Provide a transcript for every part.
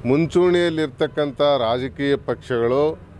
ಮುಂಚೂಣಿಯಲ್ಲಿರ್ತಕ್ಕಂಥ ರಾಜಕೀಯ ಪಕ್ಷಗಳು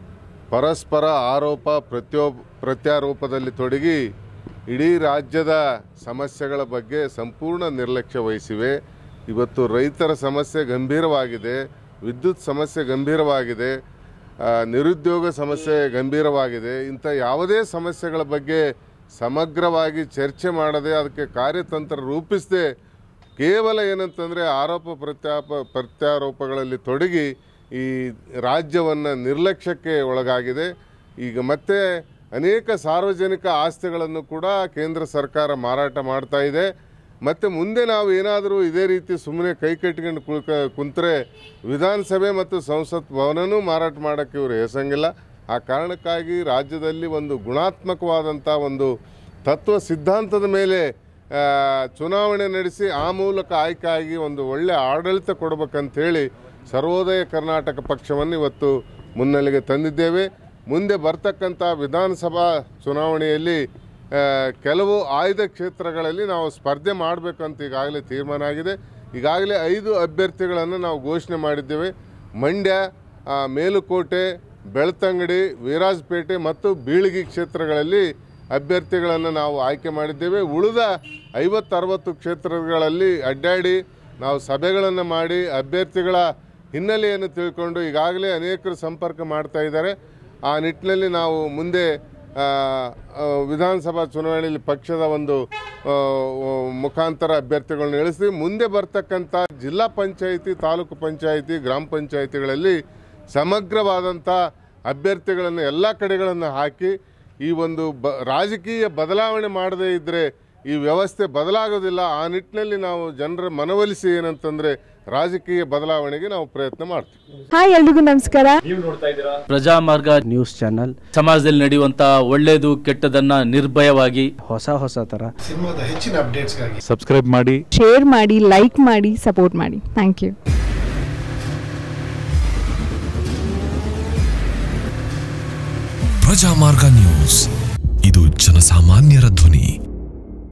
ಪರಸ್ಪರ ಆರೋಪ ಪ್ರತ್ಯೋ ಪ್ರತ್ಯಾರೋಪದಲ್ಲಿ ತೊಡಗಿ ಇಡೀ ರಾಜ್ಯದ ಸಮಸ್ಯೆಗಳ ಬಗ್ಗೆ ಸಂಪೂರ್ಣ ನಿರ್ಲಕ್ಷ್ಯ ವಹಿಸಿವೆ ಇವತ್ತು ರೈತರ ಸಮಸ್ಯೆ ಗಂಭೀರವಾಗಿದೆ ವಿದ್ಯುತ್ ಸಮಸ್ಯೆ ಗಂಭೀರವಾಗಿದೆ ಆ, ನಿರುದ್ಯೋಗ ಸಮಸ್ಯೆ ಗಂಭೀರವಾಗಿದೆ ಇಂಥ ಯಾವುದೇ ಸಮಸ್ಯೆಗಳ ಬಗ್ಗೆ ಸಮಗ್ರವಾಗಿ ಚರ್ಚೆ ಮಾಡದೆ ಅದಕ್ಕೆ ಕಾರ್ಯತಂತ್ರ ರೂಪಿಸದೆ ಕೇವಲ ಏನಂತಂದರೆ ಆರೋಪ ಪ್ರತ್ಯಾಪ ಪ್ರತ್ಯಾರೋಪಗಳಲ್ಲಿ ತೊಡಗಿ ಈ ರಾಜ್ಯವನ್ನು ನಿರ್ಲಕ್ಷ್ಯಕ್ಕೆ ಒಳಗಾಗಿದೆ ಈಗ ಮತ್ತೆ ಅನೇಕ ಸಾರ್ವಜನಿಕ ಆಸ್ತಿಗಳನ್ನು ಕೂಡ ಕೇಂದ್ರ ಸರ್ಕಾರ ಮಾರಾಟ ಮಾಡ್ತಾ ಇದೆ ಮತ್ತು ಮುಂದೆ ನಾವು ಏನಾದರೂ ಇದೇ ರೀತಿ ಸುಮ್ಮನೆ ಕೈ ಕಟ್ಕೊಂಡು ಕುಳ್ಕ ಕುಂತ್ರೆ ವಿಧಾನಸಭೆ ಮತ್ತು ಸಂಸತ್ ಭವನನೂ ಮಾರಾಟ ಮಾಡೋಕ್ಕೆ ಇವರು ಹೆಸಂಗಿಲ್ಲ ಆ ಕಾರಣಕ್ಕಾಗಿ ರಾಜ್ಯದಲ್ಲಿ ಒಂದು ಗುಣಾತ್ಮಕವಾದಂಥ ಒಂದು ತತ್ವ ಸಿದ್ಧಾಂತದ ಮೇಲೆ ಆ, ಚುನಾವಣೆ ನಡೆಸಿ ಆ ಮೂಲಕ ಆಯ್ಕೆ ಆಗಿ ಒಂದು ಒಳ್ಳೆಯ ಆಡಳಿತ ಕೊಡಬೇಕಂತೇಳಿ ಸರ್ವೋದಯ ಕರ್ನಾಟಕ ಪಕ್ಷವನ್ನು ಇವತ್ತು ಮುನ್ನೆಲೆಗೆ ತಂದಿದ್ದೇವೆ ಮುಂದೆ ಬರ್ತಕ್ಕಂಥ ವಿಧಾನಸಭಾ ಚುನಾವಣೆಯಲ್ಲಿ ಆ, ಕೆಲವು ಆಯ್ದ ಕ್ಷೇತ್ರಗಳಲ್ಲಿ ನಾವು ಸ್ಪರ್ಧೆ ಮಾಡಬೇಕಂತ ಈಗಾಗಲೇ ತೀರ್ಮಾನ ಆಗಿದೆ ಈಗಾಗಲೇ ಐದು ಅಭ್ಯರ್ಥಿಗಳನ್ನು ನಾವು ಘೋಷಣೆ ಮಾಡಿದ್ದೇವೆ ಮಂಡ್ಯ ಆ, ಮೇಲುಕೋಟೆ ಬೆಳ್ತಂಗಡಿ ವೀರಾಜಪೇಟೆ ಮತ್ತು ಬೀಳಗಿ ಕ್ಷೇತ್ರಗಳಲ್ಲಿ ಅಭ್ಯರ್ಥಿಗಳನ್ನು ನಾವು ಆಯ್ಕೆ ಮಾಡಿದ್ದೇವೆ ಉಳಿದ ಐವತ್ತರವತ್ತು ಕ್ಷೇತ್ರಗಳಲ್ಲಿ ಅಡ್ಡಾಡಿ ನಾವು ಸಭೆಗಳನ್ನು ಮಾಡಿ ಅಭ್ಯರ್ಥಿಗಳ ಹಿನ್ನೆಲೆಯನ್ನು ತಿಳ್ಕೊಂಡು ಈಗಾಗಲೇ ಅನೇಕರು ಸಂಪರ್ಕ ಮಾಡ್ತಾ ಇದ್ದಾರೆ ಆ ನಿಟ್ಟಿನಲ್ಲಿ ನಾವು ಮುಂದೆ ಆ, ಆ, ವಿಧಾನಸಭಾ ಚುನಾವಣೆಯಲ್ಲಿ ಪಕ್ಷದ ಒಂದು ಆ, ಮುಖಾಂತರ ಅಭ್ಯರ್ಥಿಗಳನ್ನ ಇಳಿಸ್ತೀವಿ ಮುಂದೆ ಬರ್ತಕ್ಕಂಥ ಜಿಲ್ಲಾ ಪಂಚಾಯಿತಿ ತಾಲೂಕು ಪಂಚಾಯಿತಿ ಗ್ರಾಮ ಪಂಚಾಯಿತಿಗಳಲ್ಲಿ ಸಮಗ್ರವಾದಂಥ ಅಭ್ಯರ್ಥಿಗಳನ್ನು ಎಲ್ಲ ಕಡೆಗಳನ್ನು ಹಾಕಿ ಈ ಒಂದು ಬ ರಾಜಕೀಯ ಬದಲಾವಣೆ ಮಾಡದೇ ಇದ್ದರೆ ಈ ವ್ಯವಸ್ಥೆ ಬದಲಾಗೋದಿಲ್ಲ ಆ ನಿಟ್ಟಿನಲ್ಲಿ ನಾವು ಜನರ ಮನವೊಲಿಸಿ ಏನಂತಂದರೆ ರಾಜಕೀಯ ಬದಲಾವಣೆಗೆ ನಾವು ಪ್ರಯತ್ನ ಮಾಡ್ತೀವಿ ಹಾಯ್ ಎಲ್ರಿಗೂ ನಮಸ್ಕಾರ ಪ್ರಜಾಮಾರ್ಗ ನ್ಯೂಸ್ ಚಾನಲ್ ಸಮಾಜದಲ್ಲಿ ನಡೆಯುವಂತ ಒಳ್ಳೇದು ಕೆಟ್ಟದನ್ನ ನಿರ್ಭಯವಾಗಿ ಹೊಸ ಹೊಸ ಥರ ಸಿನಿಮಾದ ಹೆಚ್ಚಿನ ಅಪ್ಡೇಟ್ಸ್ಗಾಗಿ ಸಬ್ಸ್ಕ್ರೈಬ್ ಮಾಡಿ ಶೇರ್ ಮಾಡಿ ಲೈಕ್ ಮಾಡಿ ಸಪೋರ್ಟ್ ಮಾಡಿ ಥ್ಯಾಂಕ್ ಯು ಪ್ರಜಾಮಾರ್ಗ ನ್ಯೂಸ್ ಇದು ಜನಸಾಮಾನ್ಯರ ಧ್ವನಿ